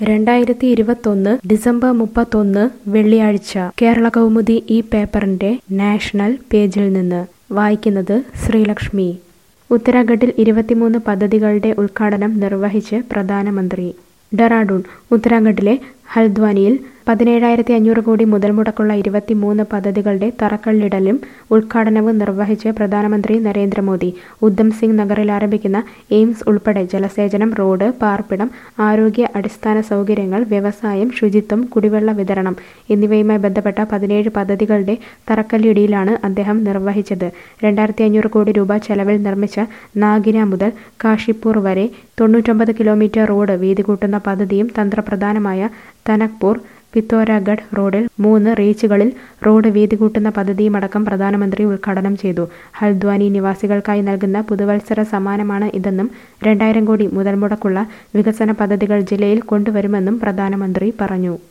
രണ്ടായിരത്തി ഇരുപത്തൊന്ന് ഡിസംബർ മുപ്പത്തൊന്ന് വെള്ളിയാഴ്ച കേരള കൗമുദി ഈ പേപ്പറിന്റെ നാഷണൽ പേജിൽ നിന്ന് വായിക്കുന്നത് ശ്രീലക്ഷ്മി ഉത്തരാഖണ്ഡിൽ ഇരുപത്തിമൂന്ന് പദ്ധതികളുടെ ഉദ്ഘാടനം നിർവഹിച്ച് പ്രധാനമന്ത്രി ഡെറാഡൂൺ ഉത്തരാഖണ്ഡിലെ ഹൽദ്വാനിയിൽ പതിനേഴായിരത്തി അഞ്ഞൂറ് കോടി മുതൽ മുടക്കുള്ള ഇരുപത്തിമൂന്ന് പദ്ധതികളുടെ തറക്കല്ലിടലും ഉദ്ഘാടനവും നിർവഹിച്ച് പ്രധാനമന്ത്രി നരേന്ദ്രമോദി ഉദ്ധം സിംഗ് നഗറിൽ ആരംഭിക്കുന്ന എയിംസ് ഉൾപ്പെടെ ജലസേചനം റോഡ് പാർപ്പിടം ആരോഗ്യ അടിസ്ഥാന സൗകര്യങ്ങൾ വ്യവസായം ശുചിത്വം കുടിവെള്ള വിതരണം എന്നിവയുമായി ബന്ധപ്പെട്ട പതിനേഴ് പദ്ധതികളുടെ തറക്കല്ലിടിയിലാണ് അദ്ദേഹം നിർവഹിച്ചത് രണ്ടായിരത്തി അഞ്ഞൂറ് കോടി രൂപ ചെലവിൽ നിർമ്മിച്ച നാഗിന മുതൽ കാഷിപ്പൂർ വരെ തൊണ്ണൂറ്റൊമ്പത് കിലോമീറ്റർ റോഡ് വീതി കൂട്ടുന്ന പദ്ധതിയും തന്ത്രപ്രധാനമായ തനക്പൂർ പിത്തോരാഗഡ് റോഡിൽ മൂന്ന് റീച്ചുകളിൽ റോഡ് വീതി കൂട്ടുന്ന പദ്ധതിയുമടക്കം പ്രധാനമന്ത്രി ഉദ്ഘാടനം ചെയ്തു ഹൽദ്വാനി നിവാസികൾക്കായി നൽകുന്ന പുതുവത്സര സമ്മാനമാണ് ഇതെന്നും രണ്ടായിരം കോടി മുതൽ മുടക്കുള്ള വികസന പദ്ധതികൾ ജില്ലയിൽ കൊണ്ടുവരുമെന്നും പ്രധാനമന്ത്രി പറഞ്ഞു